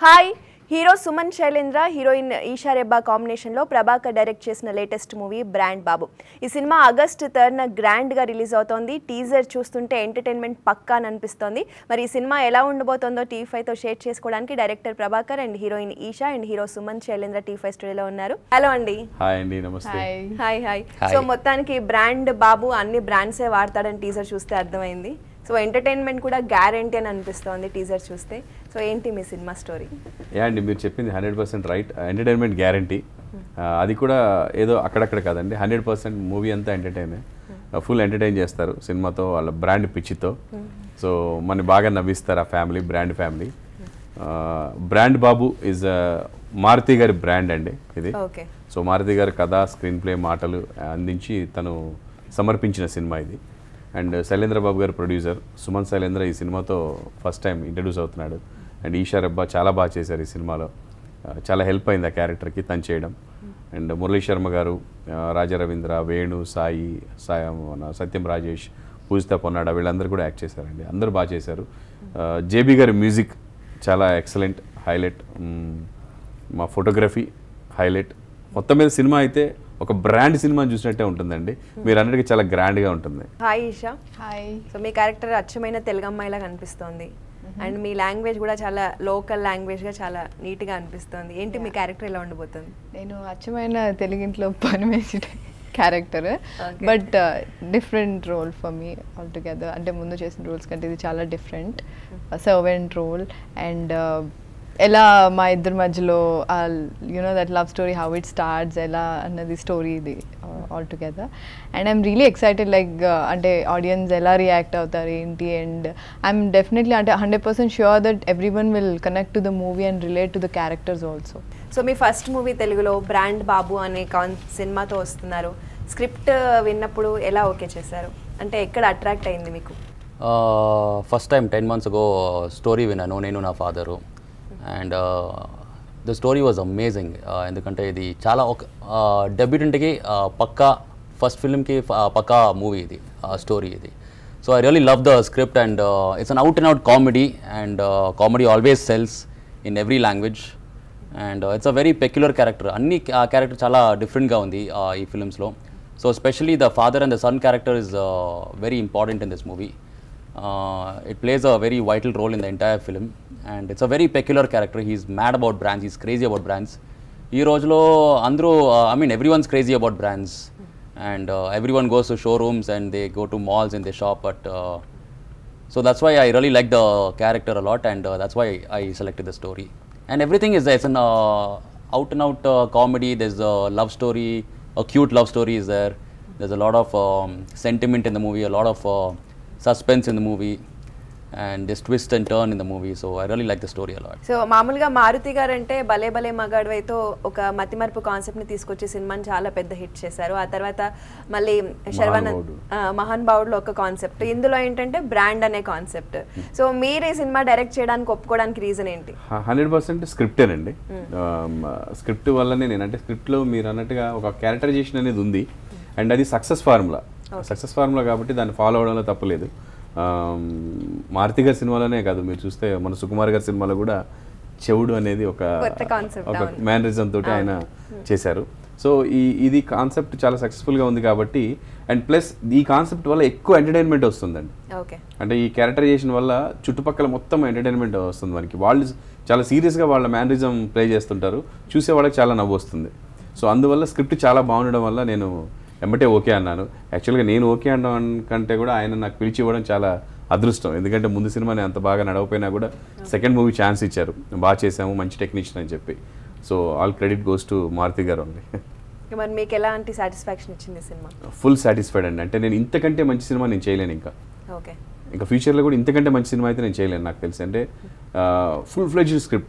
Hi hero Suman Shailendra heroine Eesha Rebba కాంబినేషన్లో Prabhakar direct చేసిన latest movie brand Babu ఈ సినిమా ఆగస్ట్ థర్డ్న గ్రాండ్గా రిలీజ్ అవుతోంది టీజర్ చూస్తుంటే ఎంటర్టైన్మెంట్ పక్కా అని అనిపిస్తోంది మరి ఈ సినిమా ఎలా ఉండబోతోందో టీ ఫైవ్తో షేర్ చేసుకోవడానికి director Prabhakar and heroine Eesha and hero Suman Shailendra T five స్టూడియోలో ఉన్నారు హలో అండి హాయ్ అండి నమస్తే hi hi hi Hi. So మొత్తానికి బ్రాండ్ బాబు అన్ని బ్రాండ్సే వాడతాడని టీజర్ చూస్తే అర్థమైంది సో ఎంటర్టైన్మెంట్ కూడా గ్యారంటీ అని అనిపిస్తోంది టీజర్ చూస్తే సో ఏంటి మీ సినిమా స్టోరీ యా అండి మీరు చెప్పింది hundred percent right entertainment guarantee అది కూడా ఏదో అక్కడక్కడ కాదండి హండ్రెడ్ పర్సెంట్ మూవీ అంతా ఎంటర్టైన్ ఫుల్ ఎంటర్టైన్ చేస్తారు సినిమాతో వాళ్ళ బ్రాండ్ పిచ్చితో సో మన బాగా నవ్విస్తారు ఆ family brand family brand Babu is Maruthi గారి బ్రాండ్ అండి ఇది ఓకే సో మారుతి గారి కథ స్క్రీన్ ప్లే మాటలు అందించి తను సమర్పించిన సినిమా ఇది అండ్ శైలేంద్ర బాబు గారు ప్రొడ్యూసర్ సుమన్ శైలేంద్ర ఈ సినిమాతో ఫస్ట్ టైం ఇంట్రడ్యూస్ అవుతున్నాడు అండ్ ఈషా రెబ్బా చాలా బాగా చేశారు ఈ సినిమాలో ఆ, చాలా హెల్ప్ అయింది ఆ క్యారెక్టర్కి తను చేయడం అండ్ మురళీ శర్మ గారు ఆ, రాజా రవీంద్ర వేణు సాయి సాయి మన సత్యం రాజేష్ పూజిత పొన్నాడ వీళ్ళందరూ కూడా యాక్ట్ చేశారండి అందరూ బాగా చేశారు జేబీ గారి మ్యూజిక్ చాలా ఎక్సలెంట్ హైలైట్ మా ఫోటోగ్రఫీ హైలైట్ మొత్తం మీద సినిమా అయితే ఒక బ్రాండ్ సినిమాని చూసినట్టే ఉంటుందండి మీరు అన్నిటికీ చాలా గ్రాండ్గా ఉంటుంది హాయ్ ఈషా హాయ్ సో మీ క్యారెక్టర్ అచ్చమైన తెలుగు అమ్మాయిలా కనిపిస్తోంది అండ్ మీ లాంగ్వేజ్ కూడా చాలా లోకల్ లాంగ్వేజ్గా చాలా నీట్గా అనిపిస్తుంది ఏంటి మీ క్యారెక్టర్ ఎలా ఉండబోతుంది నేను అచ్చమైన తెలుగింట్లో పని వేసి character Okay. But different role for me all together అంటే ముందు చేసిన రోల్స్ కంటే ఇది చాలా డిఫరెంట్ సర్వెంట్ రోల్ అండ్ ఎలా మా ఇద్దరి మధ్యలో you know that love story how it starts ఎలా అన్నది స్టోరీ ఇది all together and I'm really excited like అంటే ఆడియన్స్ ఎలా రియాక్ట్ అవుతారు ఏంటి అండ్ ఐఎమ్ డెఫినెట్లీ అంటే hundred percent sure that every one will connect to the movie and relate to the characters also so మీ ఫస్ట్ మూవీ తెలుగులో brand Babu అనే కాన్ సినిమాతో వస్తున్నారు స్క్రిప్ట్ విన్నప్పుడు ఎలా ఓకే చేశారు అంటే ఎక్కడ అట్రాక్ట్ అయింది మీకు first time ten months ago story విన్నాను నేను నా father and the story was amazing ఎందుకంటే ఇది చాలా ఒక డెబ్యూటెంట్కి పక్కా ఫస్ట్ ఫిల్మ్కి పక్కా మూవీ ఇది స్టోరీ ఇది so I really love the script and it's an out and out comedy and comedy always sells in every language and it's a very peculiar character అన్ని ఆ క్యారెక్టర్ చాలా డిఫరెంట్గా ఉంది uh, ఈ ఫిల్మ్స్లో so specially the father and the son character is very important in this movie it plays a very vital role in the entire film and it's a very peculiar character he's mad about brands he's crazy about brands ఈ రోజులో అందరూ I mean every one's crazy about brands and every one goes to showrooms and they go to malls and they shop but so that's why I really like the character a lot, and uh, that's why I selected the story. And everything is there. It's an uh, out and out uh, comedy. There's a love story, a cute love story is there. There's a lot of um, sentiment in the movie, a lot of uh, suspense in the movie, and this twist and turn in the movie. So I really like the story a lot. So మామూలుగా మారుతి గారు అంటే భలే భలే మగాడువైతో ఒక మతిమరుపు concept ని తీసుకొచ్చి సినిమాని చాలా పెద్ద హిట్ చేశారు ఆ తర్వాత మళ్ళీ శర్వానంద్ మహానుభావుడు. ఆ, మహానుభావుడులో ఒక కాన్సెప్ట్ ఇందులో ఏంటంటే బ్రాండ్ అనే కాన్సెప్ట్ సో మీరు ఈ సినిమా డైరెక్ట్ చేయడానికి ఒప్పుకోవడానికి రీజన్ ఏంటి హండ్రెడ్ పర్సెంట్ స్క్రిప్టేనండి స్క్రిప్ట్ వల్లనే నేను అంటే స్క్రిప్ట్లో మీరు అన్నట్టుగా ఒక క్యారెక్టరైజేషన్ అనేది ఉంది అండ్ అది సక్సెస్ ఫార్ములా సక్సెస్ ఫార్ములా కాబట్టి దాన్ని ఫాలో అవడంలో తప్పలేదు Um, మారుతి గారి సినిమాలోనే కాదు మీరు చూస్తే మన సుకుమార్ గారి సినిమాలో కూడా చెవుడు అనేది ఒక కొత్త concept, ఒక అవును. మేనరిజం తోటి ఆయన చేశారు సో ఈ ఇది కాన్సెప్ట్ చాలా సక్సెస్ఫుల్గా ఉంది కాబట్టి అండ్ ప్లస్ ఈ కాన్సెప్ట్ వల్ల ఎక్కువ ఎంటర్టైన్మెంట్ వస్తుందండి ఓకే అంటే ఈ క్యారెక్టరైజేషన్ వల్ల చుట్టుపక్కల మొత్తం ఎంటర్టైన్మెంట్ వస్తుంది మనకి వాళ్ళు చాలా సీరియస్గా వాళ్ళ మేనరిజం ప్లే చేస్తుంటారు చూసే వాళ్ళకి చాలా నవ్వు వస్తుంది సో అందువల్ల స్క్రిప్ట్ చాలా బాగుండడం వల్ల నేను ఎమ్మటే ఓకే అన్నాను యాక్చువల్గా నేను ఓకే అనడం కంటే కూడా ఆయన నాకు పిలిచి ఇవ్వడం చాలా అదృష్టం ఎందుకంటే ముందు సినిమాని అంత బాగా నడవపోయినా కూడా సెకండ్ మూవీ ఛాన్స్ ఇచ్చారు బాగా చేసాము మంచి టెక్నీషియన్ అని చెప్పి so all credit goes to Maruthi గారు ఓన్లీ మరి మీకు ఎలాంటి సాటిస్ఫాక్షన్ ఇచ్చింది ఈ సినిమా ఫుల్ సాటిస్ఫైడ్ అండి అంటే నేను ఇంతకంటే మంచి సినిమా నేను చేయలేను ఇంకా ఓకే ఇంకా ఫ్యూచర్లో కూడా ఇంతకంటే మంచి సినిమా అయితే నేను చేయలేను నాకు తెలిసి అంటే ఫుల్ ఫ్లెడ్జ్ స్క్రిప్ట్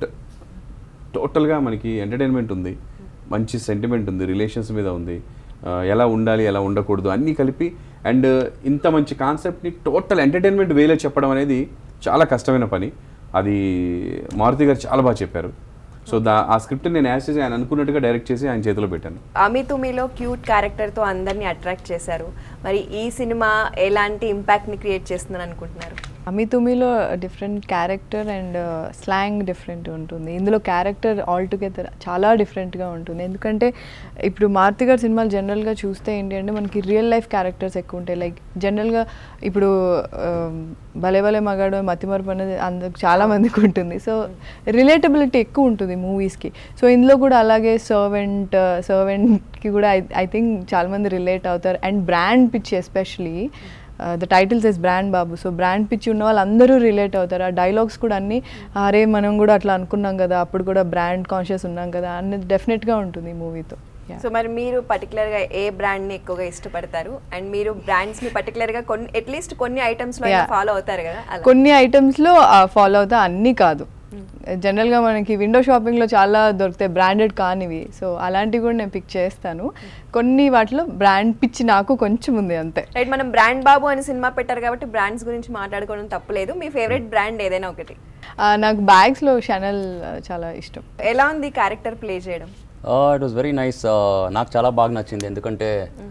టోటల్గా మనకి ఎంటర్టైన్మెంట్ ఉంది మంచి సెంటిమెంట్ ఉంది రిలేషన్స్ మీద ఉంది ఆ, ఎలా ఉండాలి ఎలా ఉండకూడదు అన్నీ కలిపి అండ్ ఇంత మంచి కాన్సెప్ట్ని టోటల్ ఎంటర్టైన్మెంట్ వేలో చెప్పడం అనేది చాలా కష్టమైన పని అది మారుతి గారు చాలా బాగా చెప్పారు సో దా ఆ స్క్రిప్ట్ నేను యాజ్ చేసి ఆయన అనుకున్నట్టుగా డైరెక్ట్ చేసి ఆయన చేతిలో పెట్టాను అమితుమిలో క్యూట్ క్యారెక్టర్తో అందరినీ అట్రాక్ట్ చేశారు మరి ఈ సినిమా ఎలాంటి ఇంపాక్ట్ని క్రియేట్ చేస్తుందని అనుకుంటున్నారు అమితుమిలో different character and slang different ఉంటుంది ఇందులో క్యారెక్టర్ ఆల్ టుగెదర్ చాలా డిఫరెంట్గా ఉంటుంది ఎందుకంటే ఇప్పుడు మారుతి గారి సినిమాలు జనరల్గా చూస్తే ఏంటి అంటే మనకి రియల్ లైఫ్ క్యారెక్టర్స్ ఎక్కువ ఉంటాయి లైక్ జనరల్గా ఇప్పుడు ఆ, భలే భలే మగాడు మతిమరుపు అనేది అందరికి చాలా మందికి ఉంటుంది సో రిలేటబిలిటీ ఎక్కువ ఉంటుంది మూవీస్కి సో ఇందులో కూడా అలాగే సర్వెంట్ సర్వెంట్కి కూడా ఐ ఐ థింక్ చాలామంది రిలేట్ అవుతారు అండ్ బ్రాండ్ పిచ్ especially the titles is brand Babu so brand పిచ్చి ఉన్న వాళ్ళందరూ రిలేట్ అవుతారు ఆ డైలాగ్స్ కూడా అన్నీ అరే మనం కూడా అట్లా అనుకున్నాం కదా అప్పుడు కూడా బ్రాండ్ కాన్షియస్ ఉన్నాం కదా అన్నది డెఫినెట్గా ఉంటుంది ఈ మూవీతో సో మరి మీరు పర్టికులర్ గా ఏ బ్రాండ్ ని ఎక్కువగా ఇష్టపడతారు అండ్ మీరు బ్రాండ్స్ ని పర్టికులర్ గా కొన్ని అట్లీస్ట్ కొన్ని ఐటమ్స్ లో Yeah. ఫాలో అవుతారు కదా అలా కొన్ని ఐటమ్స్లో ఫాలో అవుతా అన్నీ కాదు జనరల్గా మనకి విండో షాపింగ్లో చాలా దొరుకుతాయి బ్రాండెడ్ కానివి సో అలాంటివి కూడా నేను పిక్ చేస్తాను కొన్ని వాటిలో బ్రాండ్ పిచ్చి నాకు కొంచెం ఉంది అంతే రైట్ మనం బ్రాండ్ బాబు అని సినిమా పెట్టారు కాబట్టి బ్రాండ్స్ గురించి మాట్లాడుకోవడం తప్పలేదు మీ ఫేవరెట్ బ్రాండ్ ఏదైనా ఒకటి ఆ, నాకు బ్యాగ్స్లో షనల్ చాలా ఇష్టం ఎలా ఉంది క్యారెక్టర్ ప్లే చేయడం ఇట్ వాస్ వెరీ నైస్ నాకు చాలా బాగా నచ్చింది ఎందుకంటే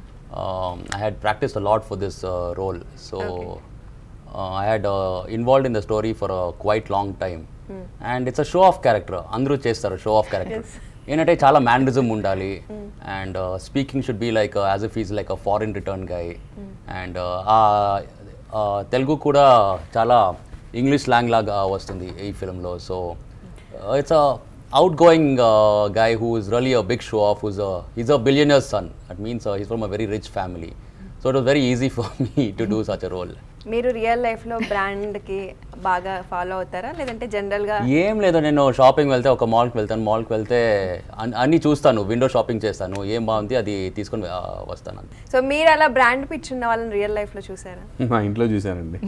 I had practice lot for this role so I had involved in the story for quite long time and it's a show off character అందరూ చేస్తారు షో ఆఫ్ క్యారెక్టర్ ఏంటంటే చాలా mannerism ఉండాలి and speaking should be like as if is like a foreign return guy and Telugu కూడా చాలా English slang లాగా వస్తుంది ఈ ఫిల్మ్లో so it's a outgoing uh, guy who is really a big show off who's a he's a billionaire's son that means uh, he's from a very rich family so it was very easy for me to do such a role మీరు real life లో brand కి బాగా follow అవుతారా లేదంటే general గా ఏం లేదు నేను షాపింగ్ వెళ్తే ఒక మాల్కి వెళ్తాను మాల్కి వెళ్తే అన్- అన్నీ చూస్తాను విండో షాపింగ్ చేస్తాను ఏం బాగుంది అది తీసుకొని ఆ, వస్తాను అంతే. సో మీరు అలా బ్రాండ్ పిచ్ ఉన్న వాళ్ళని రియల్ లైఫ్ లో చూసారా మా ఇంట్లో చూశానండి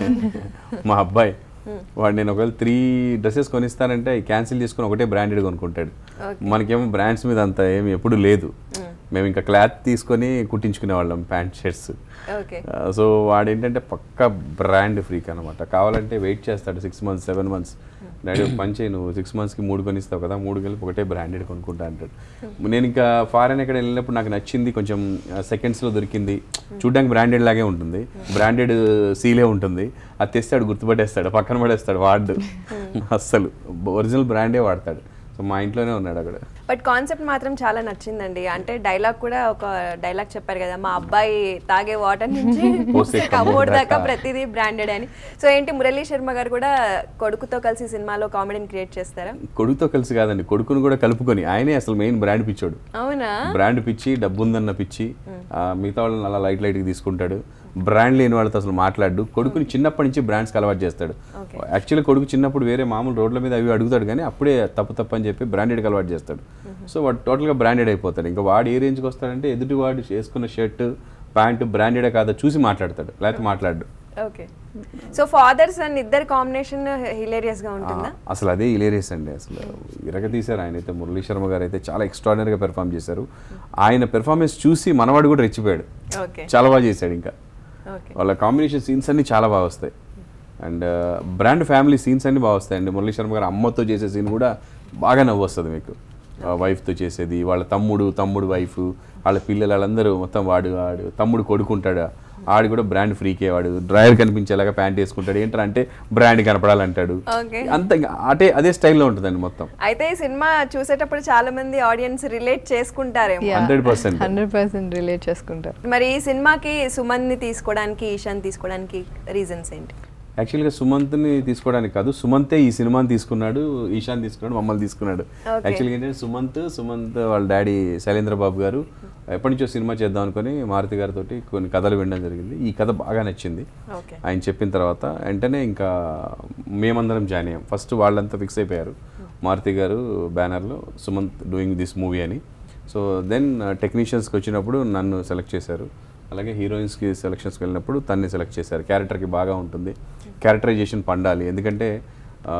మా అబ్బాయి వాడు నేను ఒకవేళ త్రీ డ్రెస్సెస్ కొనిస్తానంటే అవి క్యాన్సిల్ చేసుకుని ఒకటే బ్రాండెడ్ కొనుక్కుంటాడు మనకేమో బ్రాండ్స్ మీద అంత ఏమి ఎప్పుడు లేదు మేము ఇంకా క్లాత్ తీసుకొని కుట్టించుకునే వాళ్ళం ప్యాంట్ షర్ట్స్ ఓకే సో వాడు ఏంటంటే పక్క బ్రాండ్ ఫ్రీక్ అనమాట కావాలంటే వెయిట్ చేస్తాడు six months seven months daddy ఒక పని చేయి నువ్వు సిక్స్ మంత్స్కి మూడు కొనిస్తావు కదా మూడు కలిపి ఒకటే బ్రాండెడ్ కొనుక్కుంటా అంటాడు నేను ఇంకా ఫారెన్ ఎక్కడ వెళ్ళినప్పుడు నాకు నచ్చింది కొంచెం సెకండ్స్లో దొరికింది చూడ్డానికి బ్రాండెడ్ లాగే ఉంటుంది బ్రాండెడ్ సీలే ఉంటుంది అది తెస్తాడు గుర్తుపట్టేస్తాడు పక్కన పడేస్తాడు వాడు అస్సలు ఒరిజినల్ బ్రాండే వాడతాడు సో మా ఇంట్లోనే ఉన్నాడు అక్కడ బట్ కాన్సెప్ట్ మాత్రం చాలా నచ్చిందండి అంటే డైలాగ్ కూడా ఒక డైలాగ్ చెప్పారు కదా మా అబ్బాయి తాగే వాటర్ నుంచి పోసే కమోడ్ కమోడ్ దాకా దాకా. ప్రతిదీ బ్రాండెడ్ అని సో ఏంటి మురళీ శర్మ గారు కూడా కొడుకుతో కలిసి సినిమాలో కామెడీని క్రియేట్ చేస్తారా కొడుకుతో కలిసి కాదండి కొడుకును కూడా కలుపుకొని ఆయనే అసలు మెయిన్ బ్రాండ్ పిచ్చోడు అవునా బ్రాండ్ పిచ్చి డబ్బు ఉందన్న పిచ్చి ఆ, మిగతా వాళ్ళని అలా లైట్ లైట్గా తీసుకుంటాడు బ్రాండ్ లేని వాళ్ళతో అసలు మాట్లాడు కొడుకుని చిన్నప్పటి నుంచి బ్రాండ్స్కి అలవాటు చేస్తాడు యాక్చువల్లీ కొడుకు చిన్నప్పుడు వేరే మామూలు రోడ్ల మీద అవి అడుగుతాడు కానీ అప్పుడే తప్పు తప్పు అని చెప్పి బ్రాండెడ్కి అలవాటు చేస్తాడు సో వాడు టోటల్గా బ్రాండెడ్ అయిపోతాడు ఇంకా వాడు ఏ రేంజ్కి వస్తాడంటే ఎదుటి వాడు వేసుకున్న షర్ట్ ప్యాంటు బ్రాండెడే కాదా చూసి మాట్లాడతాడు లేకపోతే మాట్లాడు ఓకే సో ఫాదర్స్ అండ్ ఇద్దరు కాంబినేషన్ హిలేరియస్ గా ఉంటుందా ఆ, అసలు అదే ఇలేరియస్ అండి అసలు ఇరగ తీశారు ఆయన అయితే మురళీ శర్మ గారు అయితే చాలా ఎక్స్ట్రాడినరీగా పెర్ఫామ్ చేశారు ఆయన పెర్ఫార్మెన్స్ చూసి మనవాడు కూడా రెచ్చిపోయాడు ఓకే చాలా బాగా చేశాడు ఇంకా ఓకే వాళ్ళ కాంబినేషన్ సీన్స్ అన్ని చాలా బాగా వస్తాయి అండ్ బ్రాండ్ ఫ్యామిలీ సీన్స్ అన్ని బాగా వస్తాయి అండి మురళీ శర్మ గారు అమ్మతో చేసే సీన్ కూడా బాగా నవ్వు వస్తుంది మీకు వైఫ్తో చేసేది వాళ్ళ తమ్ముడు తమ్ముడు వైఫ్ వాళ్ళ పిల్లలు వాళ్ళందరూ మొత్తం వాడు వాడు తమ్ముడు కొడుకుంటాడు ఆడు కూడా బ్రాండ్ ఫ్రీకే వాడు డ్రైవర్ కనిపించేలాగా ప్యాంట్ వేసుకుంటాడు ఏంటంటే అంటే బ్రాండ్ కనపడాలంటాడు Okay. అంత ఇంకా అటే అదే స్టైల్లో ఉంటుందండి మొత్తం అయితే ఈ సినిమా చూసేటప్పుడు చాలా మంది ఆడియన్స్ రిలేట్ చేసుకుంటారేమో 100%. హండ్రెడ్ పర్సెంట్ రిలేట్ చేసుకుంటారు మరి ఈ సినిమాకి సుమన్ని తీసుకోవడానికి ఈశాన్ తీసుకోవడానికి రీజన్స్ ఏంటి యాక్చువల్గా సుమంత్ని తీసుకోవడానికి కాదు సుమంతే ఈ సినిమాని తీసుకున్నాడు ఈశాన్ తీసుకున్నాడు మమ్మల్ని తీసుకున్నాడు Okay. యాక్చువల్గా ఏంటంటే సుమంత్ సుమంత్ వాళ్ళ డాడీ శైలేంద్ర బాబు గారు ఎప్పటి నుంచో సినిమా చేద్దాం అనుకుని మారుతి గారితో కొన్ని కథలు వినడం జరిగింది ఈ కథ బాగా నచ్చింది ఓకే ఆయన చెప్పిన తర్వాత వెంటనే ఇంకా మేమందరం జాయిన్ అయ్యాం ఫస్ట్ వాళ్ళంతా ఫిక్స్ అయిపోయారు మారుతి గారు బ్యానర్లో సుమంత్ డూయింగ్ దిస్ మూవీ అని సో దెన్ టెక్నీషియన్స్కి వచ్చినప్పుడు నన్ను సెలెక్ట్ చేశారు అలాగే హీరోయిన్స్కి సెలెక్షన్స్కి వెళ్ళినప్పుడు తన్ని సెలెక్ట్ చేశారు క్యారెక్టర్కి బాగా ఉంటుంది క్యారెక్టరైజేషన్ పండాలి ఎందుకంటే ఆ,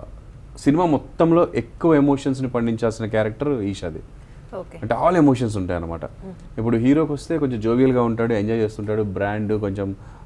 సినిమా మొత్తంలో ఎక్కువ ఎమోషన్స్ని పండించాల్సిన క్యారెక్టర్ ఈషాది ఓకే అంటే ఆల్ ఎమోషన్స్ ఉంటాయి అనమాట ఇప్పుడు హీరోకి వస్తే కొంచెం జోవియల్గా ఉంటాడు ఎంజాయ్ చేస్తుంటాడు బ్రాండ్ కొంచెం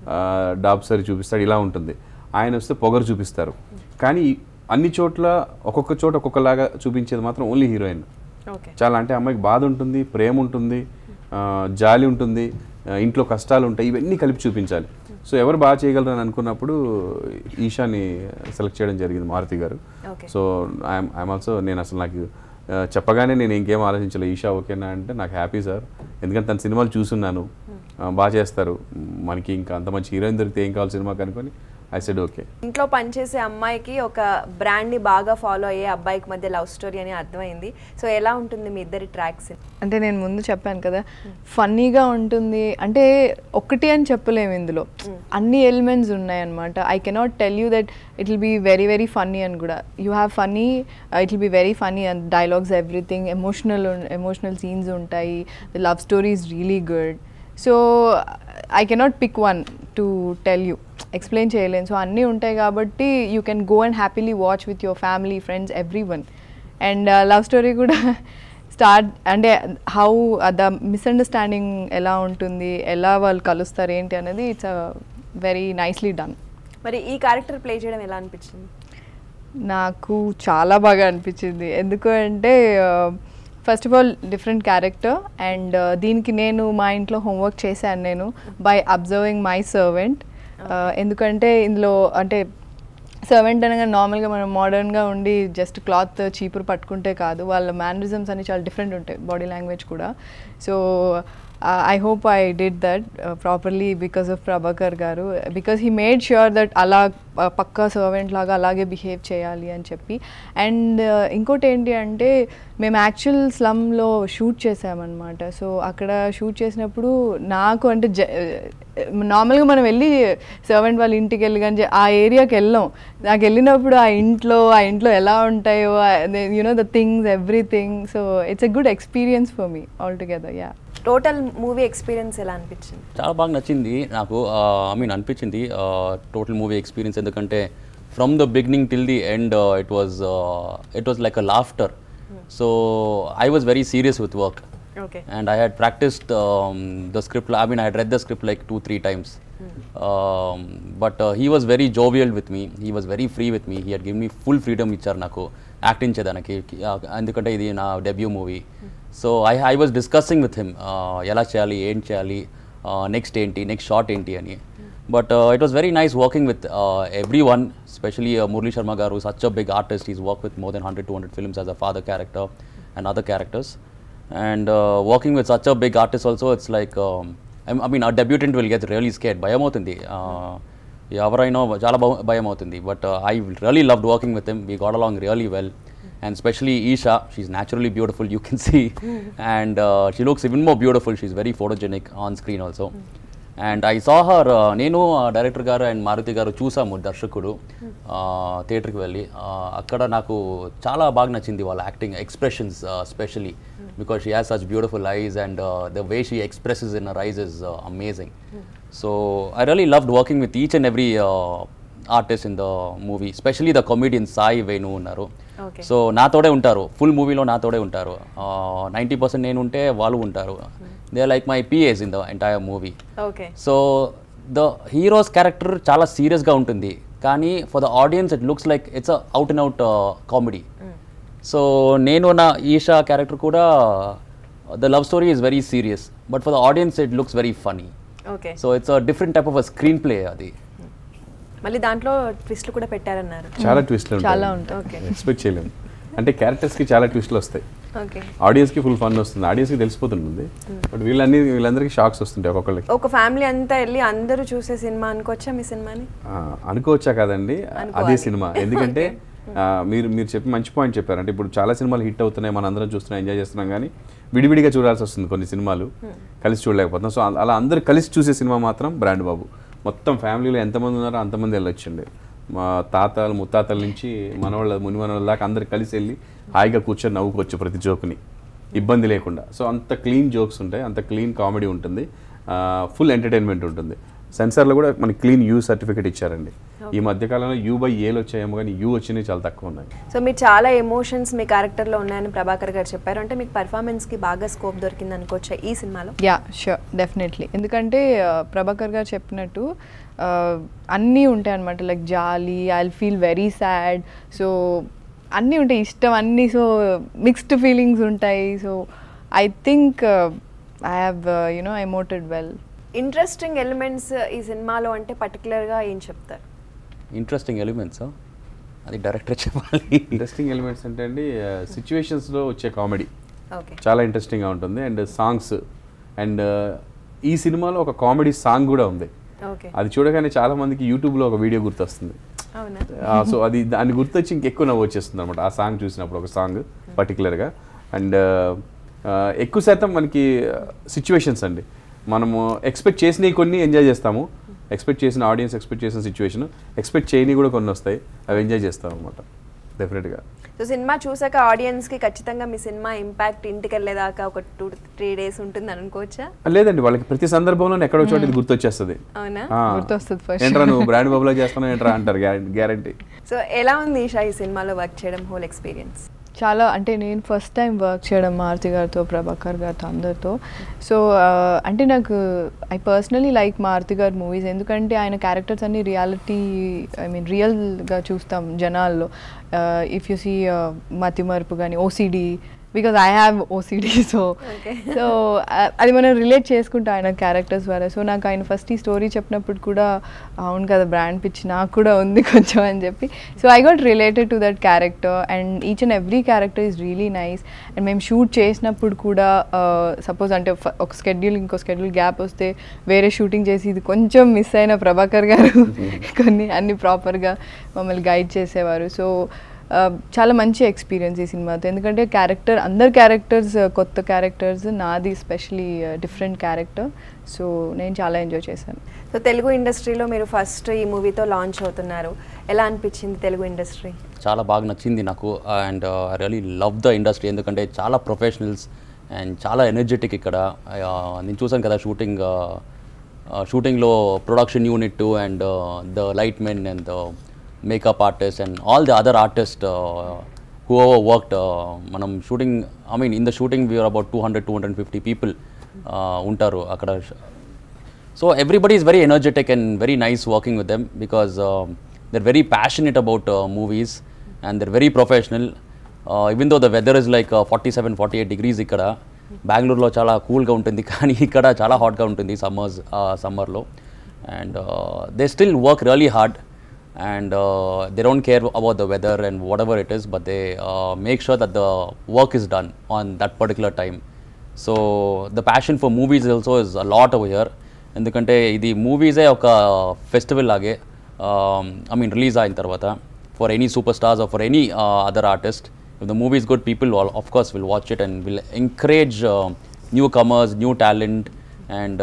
డాబ్సరి చూపిస్తాడు ఇలా ఉంటుంది ఆయన వస్తే పొగరు చూపిస్తారు కానీ అన్ని చోట్ల ఒక్కొక్క చోట ఒక్కొక్కలాగా చూపించేది మాత్రం ఓన్లీ హీరోయిన్ ఓకే చాలా అంటే అమ్మాయికి బాధ ఉంటుంది ప్రేమ ఉంటుంది ఆ, జాలి ఉంటుంది ఆ, ఇంట్లో కష్టాలు ఉంటాయి ఇవన్నీ కలిపి చూపించాలి సో ఎవరు బాగా చేయగలరు అని అనుకున్నప్పుడు ఈషాని సెలెక్ట్ చేయడం జరిగింది మారుతి గారు Okay. So I'm I'm also నేను అసలు నాకు ఆ, చెప్పగానే నేను ఇంకేం ఆలోచించలేదు ఈషా ఓకేనా అంటే నాకు హ్యాపీ సార్ ఎందుకంటే తన సినిమాలు చూసున్నాను ఆ, బాగా చేస్తారు మనకి ఇంకా అంత మంచి హీరోయిన్ దొరికితే ఏం కావాలి సినిమాకి అనుకొని ఐ సెడ్ ఓకే ఇంట్లో పనిచేసే అమ్మాయికి ఒక బ్రాండ్ని బాగా ఫాలో అయ్యే అబ్బాయికి మధ్య లవ్ స్టోరీ అని అర్థమైంది సో ఎలా ఉంటుంది మీ ఇద్దరి ట్రాక్స్ అంటే నేను ముందు చెప్పాను కదా ఫన్నీగా ఉంటుంది అంటే ఒకటి అని చెప్పలేము ఇందులో అన్ని ఎలిమెంట్స్ ఉన్నాయన్నమాట I cannot tell you that it will be very very funny అని కూడా you have funny it will be very funny and dialogues everything emotional emotional scenes ఉంటాయి the love story is really good so I cannot pick one to tell you explain చేయలేను సో అన్నీ ఉంటాయి కాబట్టి you can go and happily watch with your family friends every one and love story కూడా start అంటే how the misunderstanding ఎలా ఉంటుంది ఎలా వాళ్ళు కలుస్తారు ఏంటి అనేది ఇట్స్ వెరీ నైస్లీ డన్ మరి ఈ క్యారెక్టర్ ప్లే చేయడం ఎలా అనిపించింది నాకు చాలా బాగా అనిపించింది ఎందుకు అంటే first of all different character and దీనికి నేను మా ఇంట్లో హోంవర్క్ చేశాను నేను బై అబ్జర్వింగ్ మై సర్వెంట్ ఎందుకంటే ఇందులో అంటే సర్వెంట్ అనగా నార్మల్గా మనం మోడర్న్గా ఉండి జస్ట్ క్లాత్ చీపురు పట్టుకుంటే కాదు వాళ్ళ మేనరిజమ్స్ అన్ని చాలా డిఫరెంట్ ఉంటాయి బాడీ లాంగ్వేజ్ కూడా so I hope I did that properly because of Prabhakar గారు because he made sure that అలా uh, పక్కా సర్వెంట్ లాగా అలాగే బిహేవ్ చేయాలి అని చెప్పి అండ్ ఇంకోటి ఏంటి అంటే మేము యాక్చువల్ స్లమ్లో షూట్ చేసామన్నమాట సో అక్కడ షూట్ చేసినప్పుడు నాకు అంటే జ నార్మల్గా మనం వెళ్ళి సర్వెంట్ వాళ్ళ ఇంటికి వెళ్ళి కానీ ఆ ఏరియాకి వెళ్ళాం నాకు వెళ్ళినప్పుడు ఆ ఇంట్లో ఆ ఇంట్లో ఎలా ఉంటాయో you know the things everything so it's a good experience for me all together yeah total movie experience ఎలా అనిపించింది చాలా బాగా నచ్చింది నాకు ఐ మీన్ అనిపించింది టోటల్ మూవీ ఎక్స్పీరియన్స్ ఎందుకంటే from the beginning till the end it was it was like a laughter so I was very serious with work okay and I had practiced um, the script. I mean, I had read the script like two, three times. Um, but uh, he was very jovial with me. He was very free with me. He had given me full freedom ఇచ్చారు నాకు acting చేయడానికి ఎందుకంటే ఇది నా debut movie so I I was discussing with him ఎలా చేయాలి ఏం చేయాలి నెక్స్ట్ ఏంటి నెక్స్ట్ షార్ట్ ఏంటి అని but it was very nice working with every one specially Murali Sharma గారు such a big artist is work with more than hundred two hundred films as a father character and other characters and uh, working with such a big artist also it's like um, I, I mean our debutant will get really scared భయం అవుతుంది Uh, ఎవరైనా చాలా భయం- భయం అవుతుంది but I really loved working with him we got along really well and specially Eesha she's naturally beautiful you can see and she looks even more beautiful she's very photogenic on screen also and I saw her నేను director గారు అండ్ మారుతి గారు చూసాము దర్శకుడు థియేటర్కి వెళ్ళి Uh, అక్కడ నాకు చాలా బాగా నచ్చింది వాళ్ళ acting expressions specially because she has such beautiful eyes and the way she expresses in eyes is amazing so I really loved working with each and every artist in the movie specially the comedian Sai Venu ఉన్నారు Okay. So నాతోడే ఉంటారు full మూవీలో నాతోడే ఉంటారు ninety percent నేను ఉంటే వాళ్ళు ఉంటారు they like my PS in the entire movie okay so the hero's character చాలా సీరియస్గా ఉంటుంది కానీ for the audience it looks like it's out and out comedy so నేను నా ఈషా క్యారెక్టర్ కూడా the love story is very serious but for the audience it looks very funny okay so it's a different type of a screenplay అది మళ్ళీ దాంట్లో ట్విస్ట్లు కూడా పెట్టారన్నారు చాలా ట్విస్ట్లు చాలా ఉంటాయి ఓకే ఎక్స్పెక్ట్ చేయలేము అంటే క్యారెక్టర్స్కి చాలా ట్విస్ట్లు వస్తాయి ఓకే ఆడియన్స్కి ఫుల్ ఫన్ వస్తుంది ఆడియన్స్కి తెలిసిపోతుంటుంది బట్ వీళ్ళన్ని వీళ్ళందరికీ షాక్స్ వస్తుంటాయి ఒక్కొక్కళ్ళకి ఒక ఫ్యామిలీ అంతా వెళ్ళి అందరూ చూసే సినిమా అనుకోవచ్చా మీ సినిమాని ఆ, అనుకోవచ్చా కదండి అదే సినిమా ఎందుకంటే ఆ, మీరు మీరు చెప్పి మంచి పాయింట్ చెప్పారు అంటే ఇప్పుడు చాలా సినిమాలు హిట్ అవుతున్నాయి మన అందరం చూస్తున్నాం ఎంజాయ్ చేస్తున్నాం కానీ విడివిడిగా చూడాల్సి వస్తుంది కొన్ని సినిమాలు కలిసి చూడలేకపోతున్నాం సో అలా అందరూ కలిసి చూసే సినిమా మాత్రం బ్రాండ్ బాబు మొత్తం ఫ్యామిలీలో ఎంతమంది ఉన్నారో అంతమంది వెళ్ళొచ్చండి మా తాతలు ముత్తాతల నుంచి మనవాళ్ళ ముని మనవాళ్ళ దాకా అందరు కలిసి వెళ్ళి హాయిగా కూర్చొని నవ్వుకోవచ్చు ప్రతి జోక్ని ఇబ్బంది లేకుండా సో అంత క్లీన్ జోక్స్ ఉంటాయి అంత క్లీన్ కామెడీ ఉంటుంది ఫుల్ ఎంటర్టైన్మెంట్ ఉంటుంది సెన్సార్లో కూడా మనకి క్లీన్ యూ సర్టిఫికేట్ ఇచ్చారండి ఈ మధ్యకాలంలో యూ బై ఏలు వచ్చాయేమో కానీ యూ వచ్చినవి చాలా తక్కువ ఉన్నాయి సో మీరు చాలా ఎమోషన్స్ మీ క్యారెక్టర్లో ఉన్నాయని ప్రభాకర్ గారు చెప్పారు అంటే మీకు పర్ఫార్మెన్స్కి బాగా స్కోప్ దొరికింది అనుకోవచ్చా ఈ సినిమాలో యా షూర్ డెఫినెట్లీ ఎందుకంటే uh, ప్రభాకర్ గారు చెప్పినట్టు uh, అన్నీ ఉంటాయి అనమాట like jolly I feel very sad so అన్నీ ఉంటాయి ఇష్టం అన్నీ సో మిక్స్డ్ ఫీలింగ్స్ ఉంటాయి so I think I have you know emoted well interesting elements ఈ సినిమాలో అంటే పర్టికులర్గా ఏం చెప్తారు ఇంట్రెస్టింగ్ ఎలిమెంట్స్ అది డైరెక్టర్ చెప్పాలి ఇంట్రెస్టింగ్ ఎలిమెంట్స్ అంటే అండి సిచ్యువేషన్స్లో వచ్చే కామెడీ ఓకే చాలా ఇంట్రెస్టింగ్గా ఉంటుంది అండ్ సాంగ్స్ అండ్ ఈ సినిమాలో ఒక కామెడీ సాంగ్ కూడా ఉంది ఓకే అది చూడగానే చాలా మందికి యూట్యూబ్లో ఒక వీడియో గుర్తొస్తుంది అవునా సో అది దాన్ని గుర్తొచ్చి ఇంకెక్కువ నవ్వు వచ్చేస్తుంది అనమాట ఆ సాంగ్ చూసినప్పుడు ఒక సాంగ్ పర్టికులర్గా అండ్ ఎక్కువ శాతం మనకి సిచ్యువేషన్స్ అండి మనము ఎక్స్పెక్ట్ చేసినవి కొన్ని ఎంజాయ్ చేస్తాము ఎక్స్పెక్ట్ చేసిన ఆడియన్స్ ఎక్స్పెక్ట్ చేసిన సిచ్యువేషన్ ఎక్స్పెక్ట్ చేయని కూడా కొన్ని వస్తాయి అవి ఎంజాయ్ చేస్తాం అనమాట డెఫినెట్గా సో సినిమా చూసాక ఆడియన్స్కి ఖచ్చితంగా మీ సినిమా ఇంపాక్ట్ ఇంటికి వెళ్ళేదాకా ఒక టూ త్రీ డేస్ ఉంటుంది అనుకోవచ్చా లేదండి వాళ్ళకి ప్రతి సందర్భంలో ఎక్కడో చోట ఇది గుర్తొచ్చేస్తుంది అవునా ఆ. గుర్తొస్తుంది for ఏంట్రా నువ్వు బ్రాండ్ బాబులా చేస్తున్నావు ఏంట్రా అంటారు గ్యారంటీ సో ఎలా ఉంది ఈషా ఈ సినిమాలో వర్క్ చేయడం హోల్ ఎక్స్పీరియన్స్ చాలా అంటే నేను ఫస్ట్ టైం వర్క్ చేయడం మారుతి గారితో ప్రభాకర్ గారితో అందరితో సో అంటే నాకు ఐ పర్సనలీ లైక్ మారుతి గారి మూవీస్ ఎందుకంటే ఆయన క్యారెక్టర్స్ అన్ని రియాలిటీ ఐ మీన్ రియల్గా చూస్తాం జనాల్లో ఇఫ్ యు సీ మతిమరుపు కానీ OCD because I have OCD so Okay. So అది మనం రిలేట్ చేసుకుంటాం ఆయన క్యారెక్టర్స్ ద్వారా సో నాకు ఆయన ఫస్ట్ ఈ స్టోరీ చెప్పినప్పుడు కూడా అవును కదా బ్రాండ్ పిచ్ నాకు కూడా ఉంది కొంచెం అని చెప్పి so I got related to that character and each and every character is really nice and మేము షూట్ చేసినప్పుడు కూడా సపోజ్ అంటే ఫ- ఒక స్కెడ్యూల్ ఇంకో స్కెడ్యూల్ గ్యాప్ వస్తే వేరే షూటింగ్ చేసి ఇది కొంచెం మిస్ అయిన ప్రభాకర్ గారు కొన్ని అన్ని ప్రాపర్గా మమ్మల్ని గైడ్ చేసేవారు సో ఆ, చాలా మంచి ఎక్స్పీరియన్స్ ఈ సినిమాతో ఎందుకంటే క్యారెక్టర్ అందరు క్యారెక్టర్స్ కొత్త క్యారెక్టర్స్ నాది స్పెషలీ డిఫరెంట్ క్యారెక్టర్ సో నేను చాలా ఎంజాయ్ చేశాను సో తెలుగు ఇండస్ట్రీలో మీరు ఫస్ట్ ఈ మూవీతో లాంచ్ అవుతున్నారు ఎలా అనిపించింది తెలుగు ఇండస్ట్రీ చాలా బాగా నచ్చింది నాకు and I really love the industry ఎందుకంటే చాలా ప్రొఫెషనల్స్ అండ్ చాలా ఎనర్జెటిక్ ఇక్కడ Uh, నేను చూసాను కదా షూటింగ్ షూటింగ్లో production unit and the light men and the makeup artist and all the other artist who over worked మనం shooting I mean in the shooting we are about two hundred two hundred fifty people ఉంటారు అక్కడ So everybody is very energetic and very nice working with them because um, they're very passionate about uh, movies and they're very professional. Uh, even though the weather is like uh, 47, 48 degrees ఇక్కడ బెంగళూరులో చాలా కూల్గా ఉంటుంది కానీ ఇక్కడ చాలా హాట్గా ఉంటుంది సమ్మర్స్ సమ్మర్లో and they still work really hard and they don't care about the weather and whatever it is but they make sure that the work is done on that particular time so the passion for movies also is a lot over here ఎందుకంటే ఇది మూవీసే ఒక festival లాగే I mean release అయిన తర్వాత for any super stars or for any other artist if the movie is good people of course will watch it and will encourage newcomers new talent and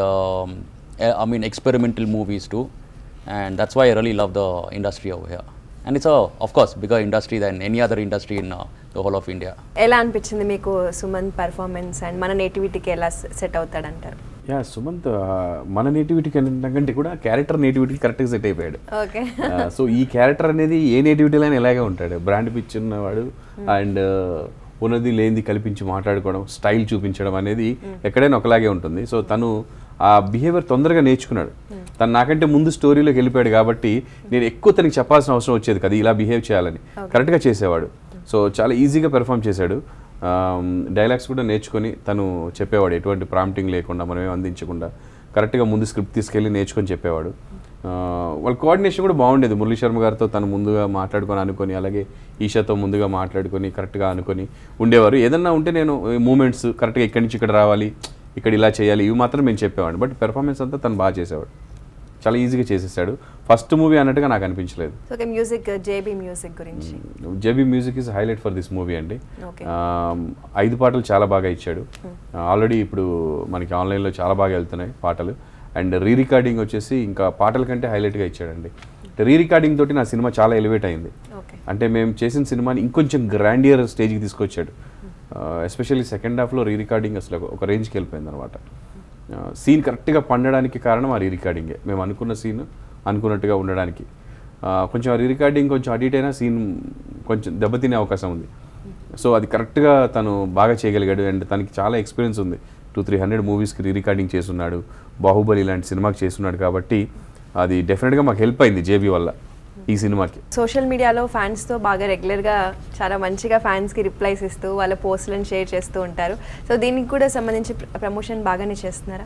I mean experimental movies to and that's why I really love the industry over here. And it's a, of course, bigger industry than any other industry in uh, the whole of India. ఎలా అనిపించింది మీకు Sumanth performance and మన నేటివిటీకి ఎలా set అవుతాడంటారు yeah Sumanth ఆ, మన nativity కంటే కూడా character nativity కరెక్ట్గా సెట్ అయిపోయాడు ఓకే సో ఈ క్యారెక్టర్ అనేది ఏ నేటివిటీలో అయినా ఇలాగే ఉంటాడు బ్రాండ్ పిచ్ ఉన్నవాడు అండ్ ఉన్నది లేనిది కల్పించి మాట్లాడుకోవడం స్టైల్ చూపించడం అనేది ఎక్కడైనా ఒకలాగే ఉంటుంది సో తను ఆ బిహేవియర్ తొందరగా నేర్చుకున్నాడు తను నాకంటే ముందు స్టోరీలోకి వెళ్ళిపోయాడు కాబట్టి నేను ఎక్కువ తనకి చెప్పాల్సిన అవసరం వచ్చేది కదా ఇలా బిహేవ్ చేయాలని కరెక్ట్గా చేసేవాడు సో చాలా ఈజీగా పెర్ఫామ్ చేశాడు డైలాగ్స్ కూడా నేర్చుకొని తను చెప్పేవాడు ఎటువంటి ప్రాంప్టింగ్ లేకుండా మనం ఏం అందించకుండా కరెక్ట్గా ముందు స్క్రిప్ట్ తీసుకెళ్ళి నేర్చుకొని చెప్పేవాడు ఆ, వాళ్ళ కోఆర్డినేషన్ కూడా బాగుండేది మురళీ శర్మ గారితో తను ముందుగా మాట్లాడుకొని అనుకొని అలాగే ఈషాతో ముందుగా మాట్లాడుకొని కరెక్ట్గా అనుకొని ఉండేవారు ఏదన్నా ఉంటే నేను మూమెంట్స్ కరెక్ట్గా ఇక్కడి నుంచి ఇక్కడ రావాలి ఇక్కడ ఇలా చేయాలి ఇవి మాత్రం మేము చెప్పేవాడిని బట్ పెర్ఫార్మెన్స్ అంతా తను బాగా చేసేవాడు చాలా ఈజీగా చేసేసాడు ఫస్ట్ మూవీ అన్నట్టుగా నాకు అనిపించలేదు so okay music JB music గురించి JB music is highlight for this movie అండి Okay. ఆ, ఐదు పాటలు చాలా బాగా ఇచ్చాడు ఆల్రెడీ ఇప్పుడు మనకి ఆన్లైన్లో చాలా బాగా వెళ్తున్నాయి పాటలు అండ్ రీ రికార్డింగ్ వచ్చేసి ఇంకా పాటల కంటే హైలైట్గా ఇచ్చాడండి రీ రికార్డింగ్ తోటి నా సినిమా చాలా ఎలివేట్ అయింది ఓకే అంటే మేము చేసిన సినిమాని ఇంకొంచెం గ్రాండియర్ స్టేజ్కి తీసుకొచ్చాడు ఎస్పెషల్లీ సెకండ్ హాఫ్లో రీ రికార్డింగ్ అసలు ఒక- ఒక రేంజ్కి వెళ్ళిపోయింది అనమాట సీన్ కరెక్ట్గా పండడానికి కారణం ఆ రీ రికార్డింగే మేము అనుకున్న సీన్ అనుకున్నట్టుగా ఉండడానికి ఆ, కొంచెం రీ రికార్డింగ్ కొంచెం అడిట్ అయినా సీన్ కొంచెం దెబ్బతినే అవకాశం ఉంది సో అది కరెక్ట్గా తను బాగా చేయగలిగాడు అండ్ తనకి చాలా ఎక్స్పీరియన్స్ ఉంది టూ త్రీ హండ్రెడ్ మూవీస్కి రీ రికార్డింగ్ చేస్తున్నాడు బాహుబలి ఇలాంటి సినిమాకి చేస్తున్నాడు కాబట్టి అది డెఫినెట్గా మాకు హెల్ప్ అయింది జేబీ వల్ల ఈ సినిమాకి సోషల్ మీడియాలో ఫ్యాన్స్తో బాగా రెగ్యులర్గా చాలా మంచిగా ఫ్యాన్స్కి రిప్లైస్ ఇస్తూ వాళ్ళ పోస్టులను షేర్ చేస్తూ ఉంటారు సో దీనికి కూడా సంబంధించి ప్రమోషన్ బాగానే చేస్తున్నారా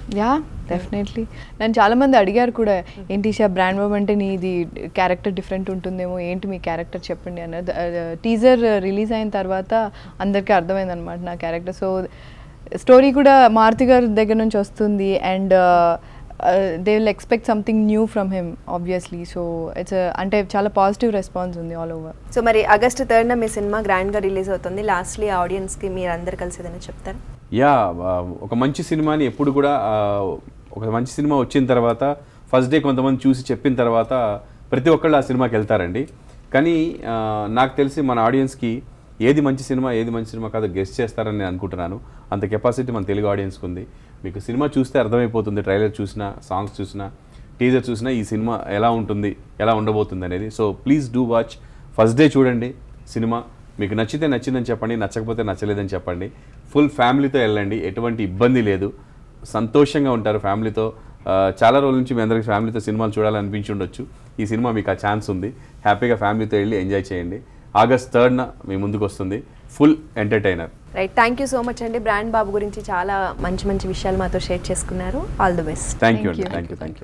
యా డెఫినెట్లీ నన్ను చాలా మంది అడిగారు కూడా ఏంటి ఈషా బ్రాండ్ బాబు అంటే నీది క్యారెక్టర్ డిఫరెంట్ ఉంటుందేమో ఏంటి మీ క్యారెక్టర్ చెప్పండి అన్నది టీజర్ రిలీజ్ అయిన తర్వాత అందరికీ అర్థమైంది అనమాట నా క్యారెక్టర్ సో స్టోరీ కూడా మారుతి గారి దగ్గర నుంచి వస్తుంది and they will expect something new from him obviously so it's అంటే చాలా పాజిటివ్ రెస్పాన్స్ ఉంది ఆల్ ఓవర్ సో మరి ఆగస్ట్ థర్డ్న మీ సినిమా గ్రాండ్గా రిలీజ్ అవుతుంది లాస్ట్లీ ఆడియన్స్కి మీరు అందరు కలిసి ఏదైనా చెప్తారా యా ఆ, ఒక మంచి సినిమాని ఎప్పుడు కూడా ఆ, ఒక మంచి సినిమా వచ్చిన తర్వాత ఫస్ట్ డే కొంతమంది చూసి చెప్పిన తర్వాత ప్రతి ఒక్కళ్ళు ఆ సినిమాకి వెళ్తారండి కానీ ఆ, నాకు తెలిసి మన ఆడియన్స్కి ఏది మంచి సినిమా ఏది మంచి సినిమా కాదో గెస్ట్ చేస్తారని నేను అనుకుంటున్నాను అంత కెపాసిటీ మన తెలుగు ఆడియన్స్కి ఉంది మీకు సినిమా చూస్తే అర్థమైపోతుంది ట్రైలర్ చూసినా సాంగ్స్ చూసినా టీజర్ చూసినా ఈ సినిమా ఎలా ఉంటుంది ఎలా ఉండబోతుంది అనేది so please do watch first day చూడండి సినిమా మీకు నచ్చితే నచ్చిందని చెప్పండి నచ్చకపోతే నచ్చలేదని చెప్పండి ఫుల్ ఫ్యామిలీతో వెళ్ళండి ఎటువంటి ఇబ్బంది లేదు సంతోషంగా ఉంటారు ఫ్యామిలీతో ఆ, చాలా రోజుల నుంచి మీ అందరికి ఫ్యామిలీతో సినిమాలు చూడాలనిపించి ఉండొచ్చు ఈ సినిమా మీకు ఆ ఛాన్స్ ఉంది హ్యాపీగా ఫ్యామిలీతో వెళ్ళి ఎంజాయ్ చేయండి ఆగస్ట్ థర్డ్న మీ ముందుకు వస్తుంది full entertainer right thank you so much అండి బ్రాండ్ బాబు గురించి చాలా మంచి మంచి విషయాలు మాతో షేర్ చేసుకున్నారు all the best thank you Thank అండి you. Thank you thank you